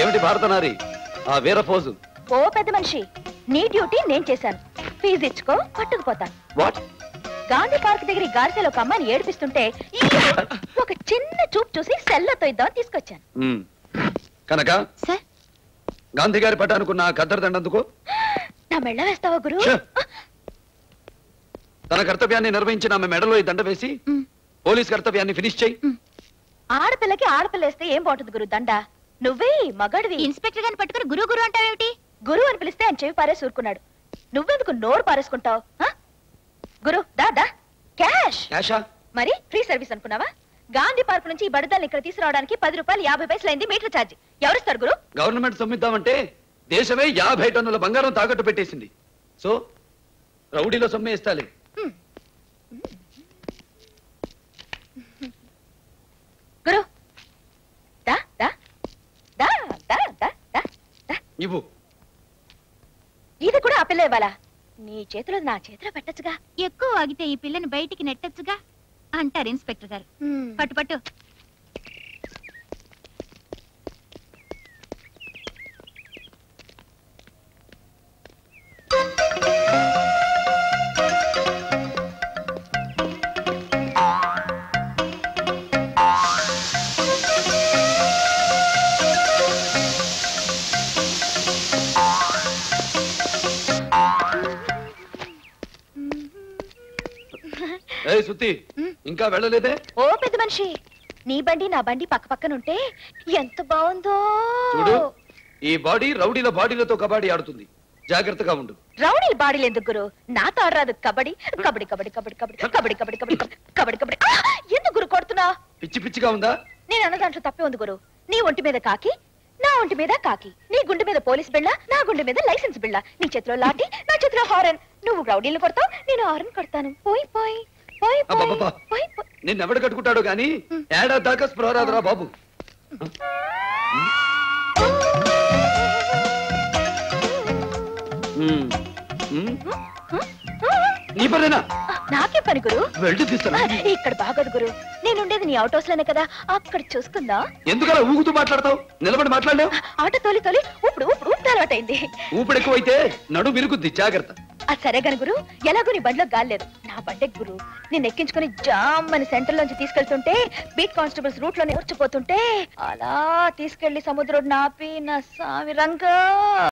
ఏమిటి భారతనారి ఆ వీర పోజు ఓ పెద్ద మనిషి నీ డ్యూటీ నేను చేశాను ఫీజు ఇచ్చుకో పట్టుకుపోతాను వాట్ గాంధీ పార్క్ దగ్గర ఈ గారిసెలో ఒక అమ్మాయిని ఏడిపిస్తుంటే ఈ ఒక చిన్న చూపు చూసి సెల్లతో ఇద్దామని తీసుకొచ్చాను కనుక సార్ గాంధీ గారి పట్టానుకున్న కద్దరు దండందుకు నా మెళ్ళ వేస్తావా గురు ఛే! తన కర్తవ్యాన్ని నిర్వహించిన ఆమె మెడలో ఈ దండ వేసి మ్. పోలీస్ కర్తవ్యాన్ని ఫినిష్ చేయి ఆడపిల్లకి ఆడపిల్ల వేస్తే ఏం బాగుంటుంది గురు దండ నువ్వే మగాడివి ఇన్స్పెక్టర్ గారిని పట్టుకుని గురువు గురువు అంటావేమిటి గురువు అని పిలిస్తే ఆయన చెవి పారేసి ఊరుకున్నాడు నువ్వెందుకు నోరు పారేసుకుంటావు గురు దా దా క్యాష్ యాషా మరి ఫ్రీ సర్వీస్ అనుకున్నావా గాంధీ పార్క్ నుంచి ఈ బడిదాన్ని ఇక్కడ తీసుకురావడానికి పది రూపాయలు యాభై పైసలు అయింది మీటర్ ఛార్జ్ ఎవరిస్తారు గురు గవర్నమెంట్ సొమ్మిద్దామంటే దేశమే యాభై టన్నుల బంగారం తాకట్టు పెట్టేసింది సో రౌడీలో సొమ్మే ఇస్తాలి గురు దా దా దా దా దా దా దా ఇవ్వు ఇది కూడా ఆ పిల్ల ఇవ్వాలా నీ చేతిలో నా చేతిలో పెట్టచ్చుగా ఎక్కువ ఆగితే ఈ పిల్లని బయటికి నెట్టొచ్చుగా అంటారు ఇన్స్పెక్టర్ గారు పట్టు పట్టు ఏ సుత్తి ఇంకా వెళ్ళలేదే ఓ పెద్ద మనిషి నీ బండి నా బండి పక్క పక్కన ఉంటే ఎంత బాగుందో చూడు ఈ బాడీ రౌడీల బాడీలతో కబడ్డీ ఆడుతుంది జాగ్రత్తగా ఉండు రౌడీ బాడీలు ఎందుకు గురు నాతో ఆడరాదు కబడ్డీ కబడ్డీ కబడ్డీ కబడ్డీ కబడ్డీ కబడ్డీ కబడ్డీ కబడ్డీ కబడ్డీ కబడ్డీ ఆ! ఎందుకు గురు కొడుతున్నా పిచ్చి పిచ్చిగా ఉందా నేను అన్న దాంట్లో తప్పే ఉంది గురు నీ ఒంటి మీద కాకి నా ఒంటి మీద కాకి నీ గుండె మీద పోలీస్ బిళ్ళ నా గుండె మీద లైసెన్స్ బిళ్ళ నీ చేతిలో లాఠీ నా చేతిలో హారన్ నువ్వు రౌడీలు కొడతావు నేను హారన్ కొడతాను పోయి పోయి పోయి పోయి అబ్బబ్బబ్బా. పోయి పోయి నిన్నెవడు కట్టుకుంటాడు గాని ఏడాది దాకా స్పృహ రాదురా బాబు ఉమ్. ఉమ్. నీ పనేనా నాకే పని గురు వెళ్ళి తీస్తాను ఇక్కడ బాగోదు గురు నేనుండేది నీ అవుట్ హౌస్ లోనే కదా అక్కడ చూసుకుందా ఎందుకలా ఊగుతూ మాట్లాడతావు నిలబడి మాట్లాడలేవు ఆటో తోలి తోలి ఇప్పుడు ఇప్పుడు ఊపిరి అలవాటైంది ఊపిడి ఎక్కువైతే నడు విరుగుద్ది జాగ్రత్త అది సరే గను గురు ఎలాగో నీ బండిలో గాలేదు నా బండే గురు నేను ఎక్కించుకుని జామ్ అని సెంటర్ లోంచి తీసుకెళ్తుంటే బీట్ కానిస్టేబుల్స్ రూట్ లోనే ఊర్చిపోతుంటే అలా తీసుకెళ్లి సముద్రం నాపి నా సామి రంగా